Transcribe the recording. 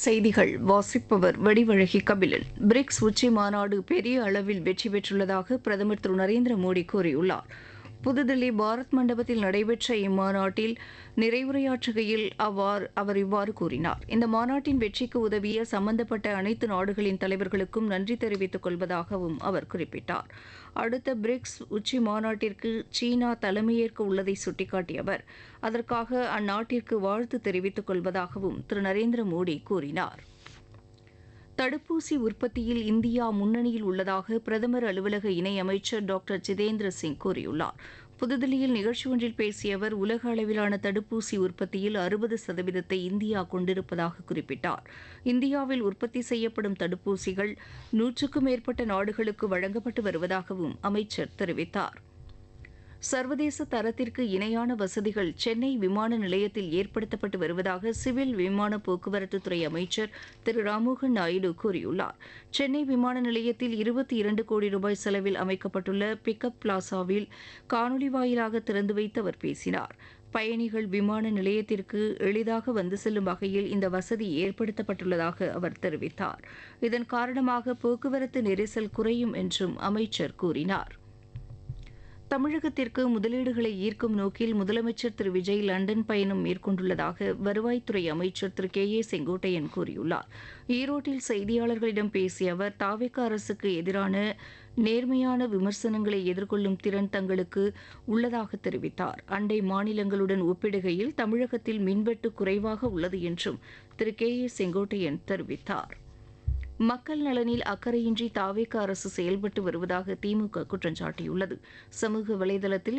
செய்திகள் வாசிப்பவர் வடிவழகி கபிலன் பிரிக்ஸ் உச்சி மாநாடு பெரிய அளவில் வெற்றி பெற்றுள்ளதாக பிரதமர் திரு நரேந்திர மோடி கூறியுள்ளார் புதுதில்லி பாரத் மண்டபத்தில் நடைபெற்ற இம்மாநாட்டில் நிறைவுரையாற்றுகையில் அவ்வாறு அவர் இவ்வாறு கூறினார் இந்த மாநாட்டின் வெற்றிக்கு உதவிய சம்பந்தப்பட்ட அனைத்து நாடுகளின் தலைவர்களுக்கும் நன்றி தெரிவித்துக் கொள்வதாகவும் அவர் குறிப்பிட்டார் அடுத்த பிரிக்ஸ் உச்சி மாநாட்டிற்கு சீனா தலைமையேற்க உள்ளதை சுட்டிக்காட்டிய அவர் அதற்காக அந்நாட்டிற்கு வாழ்த்து தெரிவித்துக் கொள்வதாகவும் திரு நரேந்திர மோடி கூறினார் தடுப்பூசி உற்பத்தியில் இந்தியா முன்னணியில் உள்ளதாக பிரதமர் அலுவலக இணையமைச்சர் டாக்டர் ஜிதேந்திர சிங் கூறியுள்ளார் புதுதில்லியில் நிகழ்ச்சி ஒன்றில் பேசிய அவர் உலக அளவிலான தடுப்பூசி உற்பத்தியில் அறுபது சதவீதத்தை இந்தியா கொண்டிருப்பதாக குறிப்பிட்டார் இந்தியாவில் உற்பத்தி செய்யப்படும் தடுப்பூசிகள் நூற்றுக்கும் மேற்பட்ட நாடுகளுக்கு வழங்கப்பட்டு வருவதாகவும் அமைச்சர் தெரிவித்தார் சர்வதேச தரத்திற்கு இணையான வசதிகள் சென்னை விமான நிலையத்தில் ஏற்படுத்தப்பட்டு வருவதாக சிவில் விமான போக்குவரத்துத்துறை அமைச்சர் திரு ராம்மோகன் நாயுடு கூறியுள்ளார் சென்னை விமான நிலையத்தில் இருபத்தி இரண்டு கோடி ரூபாய் செலவில் அமைக்கப்பட்டுள்ள பிக்கப் பிளாசாவில் காணொலி வாயிலாக திறந்து வைத்து அவர் பேசினார் பயணிகள் விமான நிலையத்திற்கு எளிதாக வந்து செல்லும் வகையில் இந்த வசதி ஏற்படுத்தப்பட்டுள்ளதாக அவர் தெரிவித்தார் இதன் காரணமாக போக்குவரத்து நெரிசல் குறையும் என்றும் அமைச்சர் கூறினார் தமிழகத்திற்கு முதலீடுகளை ஈர்க்கும் நோக்கில் முதலமைச்சர் திரு விஜய் லண்டன் பயணம் மேற்கொண்டுள்ளதாக வருவாய்த்துறை அமைச்சர் திரு கே ஏ செங்கோட்டையன் கூறியுள்ளார் ஈரோட்டில் செய்தியாளர்களிடம் பேசிய அவர் தாவேக்க அரசுக்கு எதிரான நேர்மையான விமர்சனங்களை எதிர்கொள்ளும் திறன் தங்களுக்கு உள்ளதாக தெரிவித்தார் அண்டை மாநிலங்களுடன் ஒப்பிடுகையில் தமிழகத்தில் மின்வெட்டு குறைவாக உள்ளது என்றும் திரு கே ஏ செங்கோட்டையன் தெரிவித்தார் மக்கள் நலனில் அக்கறையின்றி தாவேக்க அரசு செயல்பட்டு வருவதாக திமுக குற்றம் சாட்டியுள்ளது சமூக வலைதளத்தில்